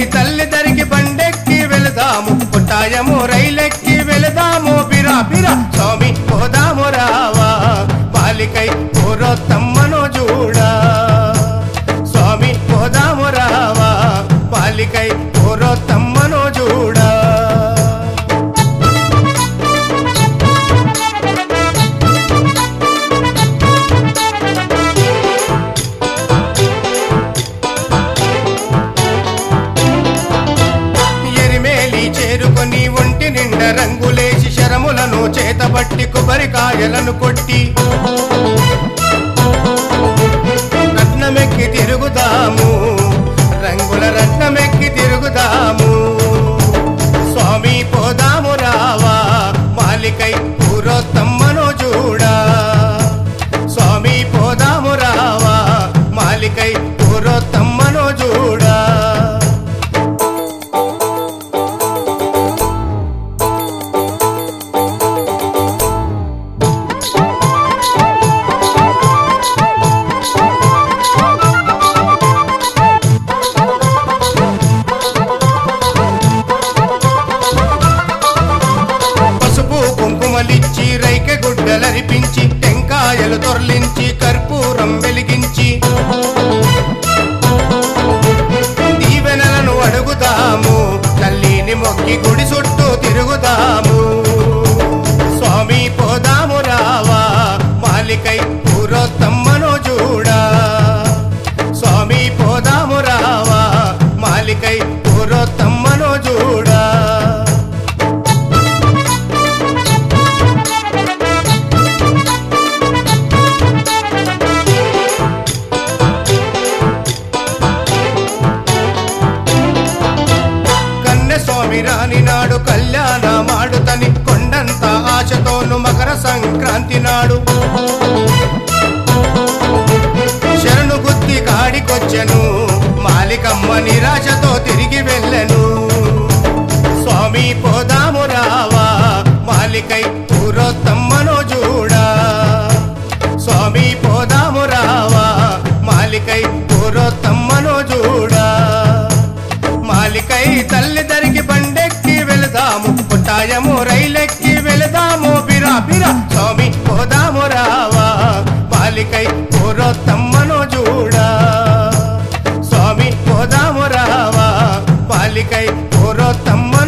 తల్లి దరికి బండెక్కి వెళదాము పుట్టాయము రైలెక్కి వెళదాము బిరా బిరా స్వామి పోదాము రావా బాలికై పూర్వత్తమ్మను చూడా స్వామి పోదాము రావా బాలికై పూర్వత్తమ్మను చూడా ఎరిమేలి చేరుకొని ఒంటి నిండా రంగులేసి శరములను చేతబట్టి కొబ్బరికాయలను కొట్టి రత్నమెక్కి తిరుగుదాము రంగుల రత్నమెక్కి తిరుగుదాము స్వామి పోదాము రావా మాలికై పూర్వోత్తమ్మను చూడా స్వామి పోదాము రావా మాలికై పూర్వోత్తమ్మను చూడా పసుపు కుంకుమలిచ్చి రైకె గుడ్డలరిపించి టెంకాయలు తొర్లించి కర్పూరం వెలిగించి దీవెనలను అడుగుదాము తల్లిని మొక్కి గుడి చుట్టూ తిరుగుదాము స్వామి పోదాము రావా మాలికై పూర్వోత్తమ్మను చూడా స్వామి పోదాము రావా మాలికై పూర్వోత్తమ్మను చూడా కన్నె స్వామి రాని నాడు కళ్యాణ మాడుతని కొండంత ఆశతోను మకర సంక్రాంతి నాడు శరణు గుత్తి కాడికొచ్చెను మాలికమ్మ నిరాశతో తిరిగి వెళ్ళెను స్వామి పోదాము రావా మాలికై పూర్వోత్తమ్మను చూడా స్వామి పోదాము రావా మాలికై పూర్వోత్తమ్మను చూడా మాలికై తల్లి దరికి బండెక్కి వెళదాము పుట్టాయము రైలెక్కి వెళదాము బిరా బిరా స్వామి పోదాము రావా మాలికై పూర్వోత్తమ్మను చూడా స్వామి పోదాము రావా బాలికై పూర్వోత్తమ్మ